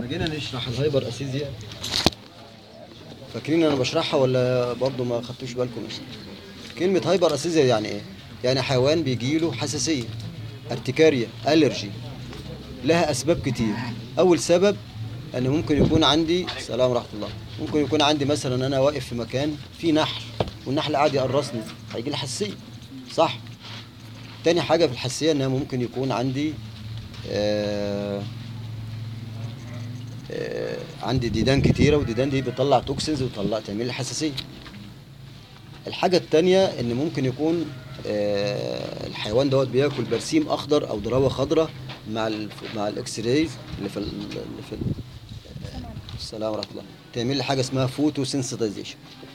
جينا نشرح الهايبر اسيزيا فاكرين انا بشرحها ولا برضو ما خدتوش بالكم كلمة هايبر اسيزيا يعني ايه؟ يعني حيوان بيجيله حساسية ارتكارية الرجي لها اسباب كتير اول سبب ان ممكن يكون عندي سلام ورحمة الله ممكن يكون عندي مثلا انا واقف في مكان فيه نحل والنحل قاعد يقرصني هيجي لي حساسية صح تاني حاجة في الحساسية ان ممكن يكون عندي آه آه، عندي ديدان كتيرة والديدان دي بتطلع توكسينز وتطلع تعمل لي حساسية الحاجة التانية ان ممكن يكون آه، الحيوان دوت بياكل برسيم اخضر او دراوة خضراء مع ال مع الاكس رايز اللي في ال اللي في ال السلام ورحمة الله تعمل لي حاجة اسمها فوتو سنسيتايزيشن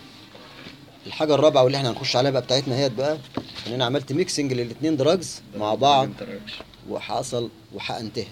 الحاجة الرابعة واللي احنا هنخش عليها بقى بتاعتنا هي بقى ان انا عملت ميكسنج للاتنين دراجز مع بعض وحصل وهانتهي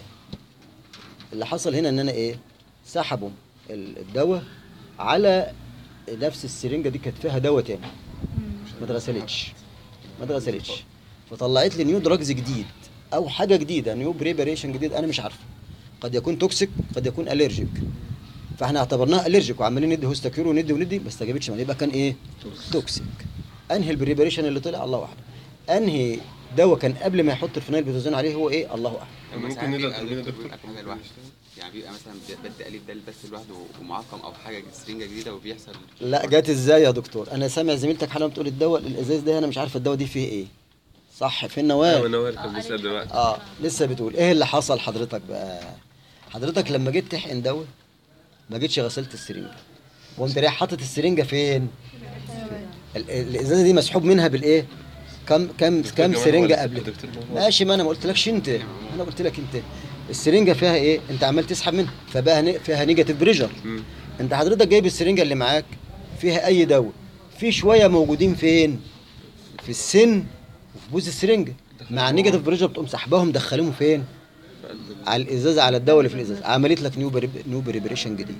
اللي حصل هنا ان انا ايه سحبوا ال- الدواء على نفس السرنجه دي كانت فيها دواء تاني ما اتغسلتش ما اتغسلتش فطلعت لي نيو دراجز جديد او حاجه جديده نيو بريباريشن جديد انا مش عارفه قد يكون توكسيك قد يكون الرجيك فاحنا اعتبرناها الرجيك وعمالين ندي هوستاكيرو وندي وندي ما استجابتش معانا يبقى كان ايه توكسيك انهي البريباريشن اللي طلع الله اعلم انهي دواء كان قبل ما يحط الفينايل بيتوزين عليه هو ايه الله اعلم ممكن ممكن نقدر نقدر تقول تقول لك حاجه لوحده يعني بيبقى مثلا بدي الف ده بس لوحده ومعقم او حاجه سرنجه جديده وبيحصل لا جت ازاي يا دكتور انا سامع زميلتك حالا بتقول الدواء الازاز ده انا مش عارف الدواء دي فيه ايه صح في ايوه النواه نوال كان بيسال دلوقتي اه لسه بتقول ايه اللي حصل حضرتك بقى حضرتك لما جيت تحقن دواء ما جيتش غسلت السرنجه وقمت رايح حاطط السرنجه فين ال- ال- الازازه دي مسحوب منها بالايه كم كم دكتور كم جمال سرنجه ولا قبل دكتور جمال؟ ماشي ما انا ما قلتلكش انت انا قلت لك انت السرنجه فيها ايه انت عمال تسحب منها فبقى ن- فيها نيجاتيف بريشر مم. انت حضرتك جايب السرنجه اللي معاك فيها اي دواء في شويه موجودين فين في السن وفي بوز السرنجه مع النيجاتيف بريشر بتقوم سحباهم مدخليهم فين على الازازه على الدواء اللي في الازازه عملت لك نيو بريب... نيو بريبريشن جديد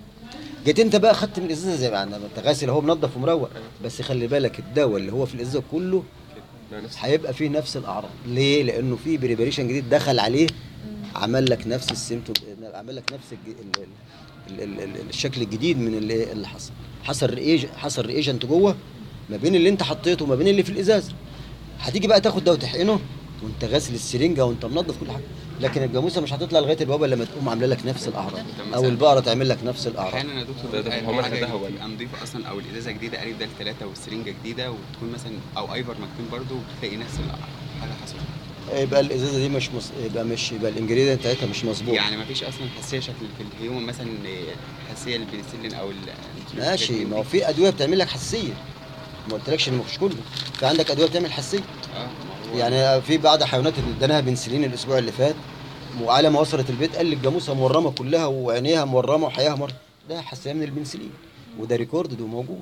جيت انت بقى خدت من الازازه زي ما عندنا انت غاسل اهو منضف ومروق بس خلي بالك الدواء اللي هو في الازازه كله لا، نفس هيبقى فيه نفس الاعراض ليه لانه في بريبريشن جديد دخل عليه عمل لك نفس السيمتوم عمل لك نفس الج... ال... ال... ال... ال... ال- الشكل الجديد من اللي, اللي حصل حصل ريج... حصل ريجنت جوه ما بين اللي انت حطيته وما بين اللي في الازازه هتيجي بقى تاخد ده وتحقنه وانت غاسل السرنجه وانت منظف كل حاجه لكن الجاموسه مش هتطلع لغايه البوابه لما تقوم عامله لك نفس الاعراض او البقره تعمل لك نفس الاعراض احيانا يا دكتور ده- ده بتبقى هو الحاجه ده هو. تبقى نضيفه اصلا او الازازه جديده الف ده ثلاثه والسرنجه جديده وتكون مثلا او ايفر مكتوب برده وتلاقي نفس الحاجه حصلت يبقى الازازه دي مش مص... يبقى مش يبقى الانجريدينت بتاعتها مش مظبوط يعني ما فيش اصلا حساسيه شكل في الهيومن مثلا حساسيه للبنسلين او ال- ماشي ما هو في ادويه بتعمل لك حساسيه ما قلتلكش ان مش كله في عندك ادويه بتعمل حساسيه اه ما هو يعني في بعض حيوانات اللي اديناها بنسلين الاسبوع اللي فات وعلى ما وصلت البيت قال لي الجاموسه مورمه كلها وعينيها مورمه وحياها مر ده حساسيه من البنسلين وده ريكورد وموجود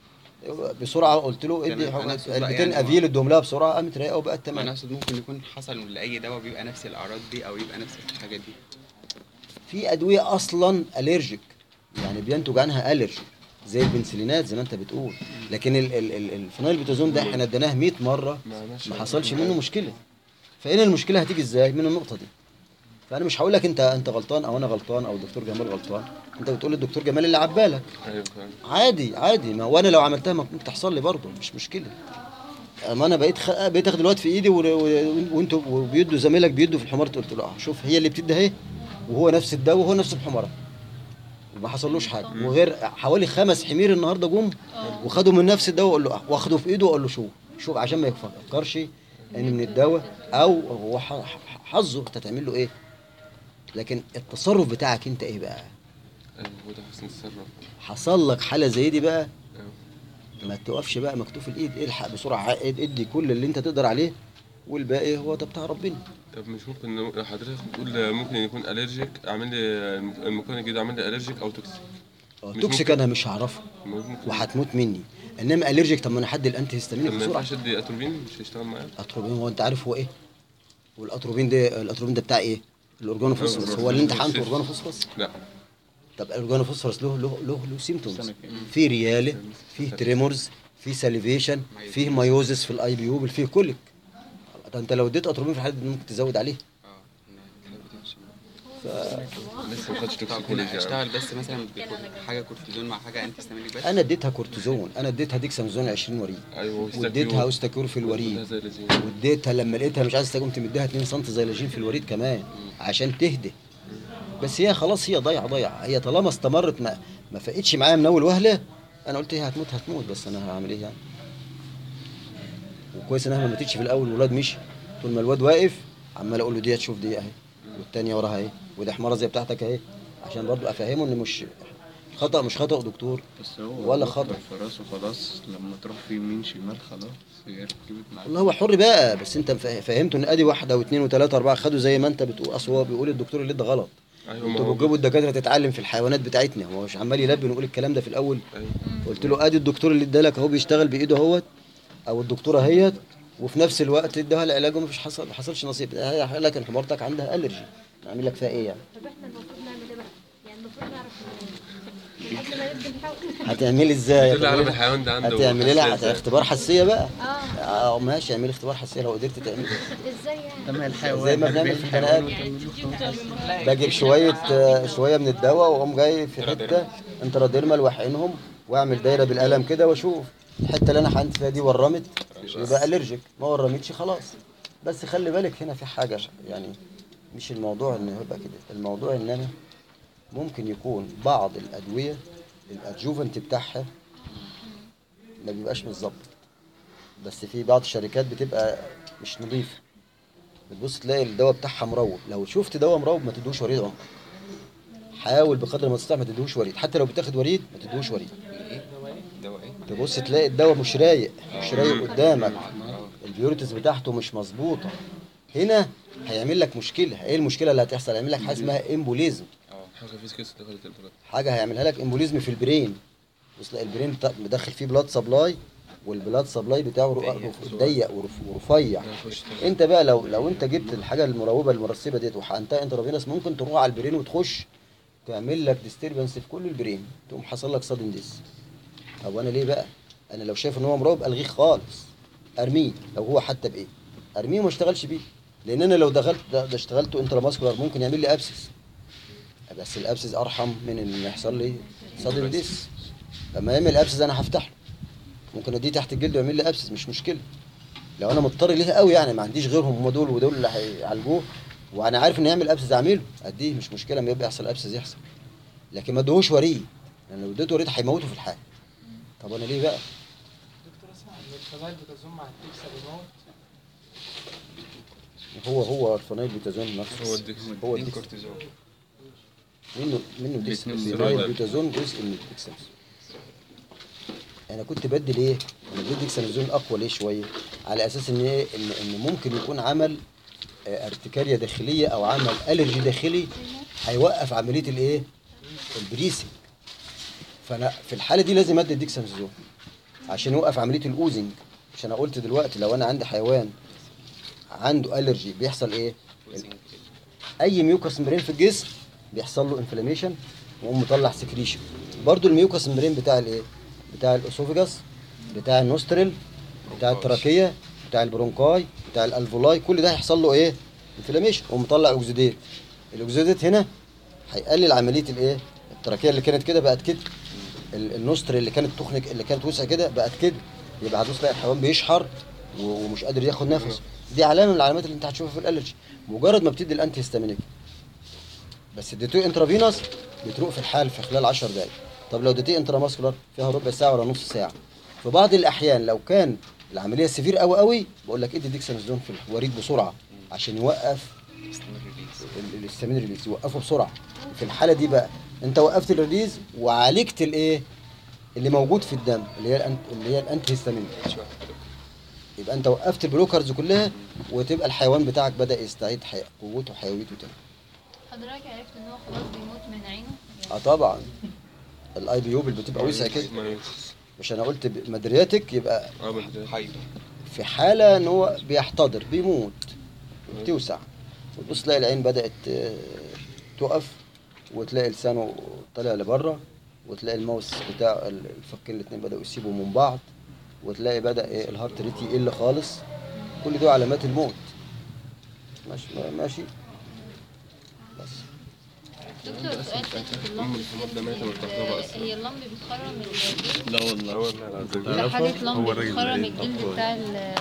بسرعه قلت له ادي تمام، أنا أقصد بقى علبتين يعني افيل ادهم لها بسرعه قامت رايقه وبقت ما انا تمام اقصد ممكن يكون حصل لاي دواء بيبقى نفس الاعراض دي او يبقى نفس الحاجات دي في ادويه اصلا الرجيك يعني بينتج عنها الرجي زي البنسلينات زي ما انت بتقول لكن ال- ال- ال- الفينايل بيتازون ده احنا اديناه 100 مره ما عملش ما حصلش منه مشكله فهنا المشكله هتيجي ازاي من النقطه دي فانا مش هقول لك انت انت غلطان او انا غلطان او الدكتور جمال غلطان انت بتقول للدكتور جمال اللي عبالك ايوه فاهم. عادي عادي ما وانا لو عملتها ما ممكن تحصل لي برضه مش مشكله اما انا بقيت خ... بقيت اخد الوقت في ايدي و... و... وانتوا وبيدوا زميلك بيدوا في الحمار قلت له اه شوف هي اللي بتدي اهي وهو نفس الدواء وهو نفس الحماره وما حصلوش حاجه وغير حوالي خمس حمير النهارده جم وخدوا من نفس الدواء اقول له اه واخده في ايده واقول له شوف شوف عشان ما يفكرش ان من الدواء او هو ح- ح- حظه انت تعمل له ايه لكن التصرف بتاعك انت ايه بقى ايوه هو ده حسن التصرف حصل لك حاله زي دي بقى ايوه ما تقفش بقى مكتوف الايد الحق بسرعه اد- ادي كل اللي انت تقدر عليه والباقي هو ده بتاع ربنا طب مش ممكن لو حضرتك بتقول ممكن يكون الرجيك اعمل لي المكون الجديد اعمل لي الرجيك او توكسيك مش توكسيك ممكن. انا مش هعرفه ممكن وهتموت مني انما الرجيك طب ما انا حد الانتي طب هيستامينك ما بسرعه ينفعش ادي اتروبين مش هيشتغل معايا اتروبين هو انت عارف هو ايه والاتروبين ده الاتروبين ده بتاع ايه الاورجانوفوسفورس هو اللي انت حقنته اورجانوفوسفورس لا طب الاورجانوفوسفورس له له له له سيمتومز في رياله في تريمورز في ساليفيشن في مايوزس في الاي بي يو فيه كوليك ده انت لو اديت اتروبين في الحاله دي ممكن تزود عليه اه إنها بتحب تمشي. لسه ما خدش طب توكسيكولوجي هنا يعني اشتغل بس مثلا بحاجه كورتيزون مع حاجه انتي ستامينيك بس انا اديتها كورتيزون انا اديتها ديكسامازون 20 وريد ايوه واديتها اوستاكيور في الوريد زي الذين. واديتها لما لقيتها مش عايز تقوم تمديها 2 سم زيلاجين في الوريد كمان عشان تهدى بس هي خلاص هي ضايعه ضايعه هي طالما استمرت ما ما فقتش معايا من اول وهله انا قلت هي هتموت هتموت بس انا هعمل ايه يعني وكويس انها ما ماتتش في الاول الولاد مشي طول ما الواد واقف عمال اقول له دي تشوف دي اهي والتانيه وراها اهي ودي حماره زي بتاعتك اهي عشان برضو افهمه ان مش خطا مش خطا دكتور بس هو ولا دكتور خطأ. في راسه خلاص لما تروح في يمين شمال خلاص هي ركبت معاك والله هو حر بقى بس انت فا- فهمته ان ادي واحده واثنين وثلاثه واربعه خدوا زي ما انت بتقول اصل هو بيقول الدكتور اللي ده غلط ايوه ما انتوا هو بتجيبوا الدكاتره تتعلم في الحيوانات بتاعتنا هو مش عمال يلبن ويقول الكلام ده في الاول أيوة. قلت له ادي الدكتور اللي ادالك اهو بيشتغل بايده اهوت او الدكتوره اهيت وفي نفس الوقت اداها العلاج ومفيش حصل ما حصلش نصيب هي لكن حمارتك عندها الرجي نعمل لك فيها ايه يعني طب احنا المفروض نعمل ايه بقى؟ يعني المفروض نعرف من قبل ما نبدا نحاول هتعملي ازاي تقول لي على الحيوان ده عنده هتعملي لها حساسية. اختبار حساسيه بقى اه اه ماشي اعملي اختبار حساسيه لو قدرت تعملي ازاي يعني؟ لما الحيوان زي ما بنعمل في البني ادم بجيب شويه آه، شويه من الدواء واقوم جاي في حته انتراديرمال واحقنهم واعمل دايره بالقلم كده واشوف الحته اللي انا حقنت فيها دي ورمت يبقى الرجيك ما ورمتش خلاص بس خلي بالك هنا في حاجه يعني مش الموضوع انه يبقى كده الموضوع ان انا ممكن يكون بعض الادويه الادجوفنت بتاعها ما بيبقاش متظبط بس في بعض الشركات بتبقى مش نظيفه بتبص تلاقي الدواء بتاعها مروب لو شفت دواء مروب ما تدوش وريد عمر حاول بقدر ما تستطيع ما تدوش وريد حتى لو بتاخد وريد ما تدوش وريد ايه دواء ايه تبص تلاقي الدواء مش رايق مش رايق قدامك البيوريتس بتاعته مش مظبوطه هنا هيعمل لك مشكله ايه المشكله اللي هتحصل هيعمل لك حاجه اسمها امبوليزم حاجه في كيس دخلت البلد حاجه هيعملها لك امبوليزم في البرين بص تلاقي البرين بتا- مدخل فيه بلاد سبلاي والبلاد سبلاي بتاعه رو- رف- ضيق ورف- ورفيع انت بقى لو لو انت جبت الحاجه المروبه المرسبه ديت وحقنتها انترافينوس ممكن تروح على البرين وتخش تعمل لك ديستربنس في كل البرين تقوم حصل لك صدم ديس او انا ليه بقى انا لو شايف ان هو مروب الغيه خالص ارميه لو هو حتى بايه ارميه وما اشتغلش بيه لان انا لو دخلت ده, ده اشتغلته انتراماسكولار ممكن يعمل لي ابسس بس الابسس ارحم من ان يحصل لي صدم ديس لما يعمل ابسس انا هفتح له ممكن اديه تحت الجلد ويعمل لي ابسس مش مشكله لو انا مضطر ليه قوي يعني ما عنديش غيرهم هم دول ودول اللي هيعالجوه وانا عارف ان يعمل ابسس اعمله اديه مش مشكله لما يبقى يحصل ابسس يحصل لكن ما ادهوش وريد لان لو اديته وريد هيموته في الحال طب انا ليه بقى دكتور اسمع ان الفضائل بتزوم مع التكسا بيموت هو هو الفنايل بيتازون نفسه هو الدكس هو اتنين الدكس كورتيزون منه منه ديكس الاتنين الفينايل ستيرويد. بيتازون جزء من الديكسامس انا كنت بدي ليه انا بدي ديكسامازون اقوى ليه شويه على اساس ان ايه ان ان ممكن يكون عمل آه، ارتكاريه داخليه او عمل الرجي داخلي هيوقف عمليه الايه البريسنج فانا في الحاله دي لازم ادي ديكسامازون عشان يوقف عمليه الاوزنج عشان انا قلت دلوقتي لو انا عندي حيوان عنده الرجي بيحصل ايه اي ميوكس ممبرين في الجسم بيحصل له انفلاميشن ويقوم مطلع سكريشن برضو الميوكس ممبرين بتاع الايه بتاع الاسوفجاس بتاع النوستريل بتاع التراكيه بتاع البرونكاي بتاع الالفولاي كل ده هيحصل له ايه انفلاميشن ومطلع اوكسيديت الاوكسيديت هنا هيقلل عمليه الايه التراكيه اللي كانت كده بقت كده ال- النوستريل اللي كانت تخنق اللي كانت وسع كده بقت كده يبقى هتبص تلاقي الحيوان بيشحر و- ومش قادر ياخد نفس دي علامه من العلامات اللي انت هتشوفها في الالرجي مجرد ما بتدي الانتي هيستامينيك بس اديتوه انترافينوس بتروق في الحال في خلال 10 دقايق طب لو اديتيه انتراماسكولار فيها ربع ساعه ولا نص ساعه في بعض الاحيان لو كان العمليه سيفير قوي قوي بقول لك ادي ديكسامازون في الوريد بسرعه عشان يوقف ال- الاستامين ريليز يوقفه بسرعه في الحاله دي بقى انت وقفت الريليز وعالجت الايه اللي موجود في الدم اللي هي الأنت اللي هي الانتي هيستامين يبقى انت وقفت البلوكرز كلها وتبقى الحيوان بتاعك بدا يستعيد حي... قوته وحيويته تاني حضرتك عرفت ان هو خلاص بيموت من عينه اه طبعا الاي بي يو بتبقى وسع كده مش انا قلت ب- مدرياتك يبقى اه من هايبر في حاله ان هو بيحتضر بيموت بتوسع وتبص تلاقي العين بدات آه، تقف وتلاقي لسانه طالع لبره وتلاقي الماوس بتاع ال- الفكين الاثنين بداوا يسيبوا من بعض وتلاقي بدا إيه الهارت ريت يقل خالص كل دول علامات الموت ماشي ماشي بس دكتور سؤال في حتة ام اللمب الحمار ده ميتة من الكهرباء اصلا هي اللمب بتخرم الجلد لا والله اه والله العظيم في حاجة لمب هو الراجل بتخرم ده. الجلد بتاع ال-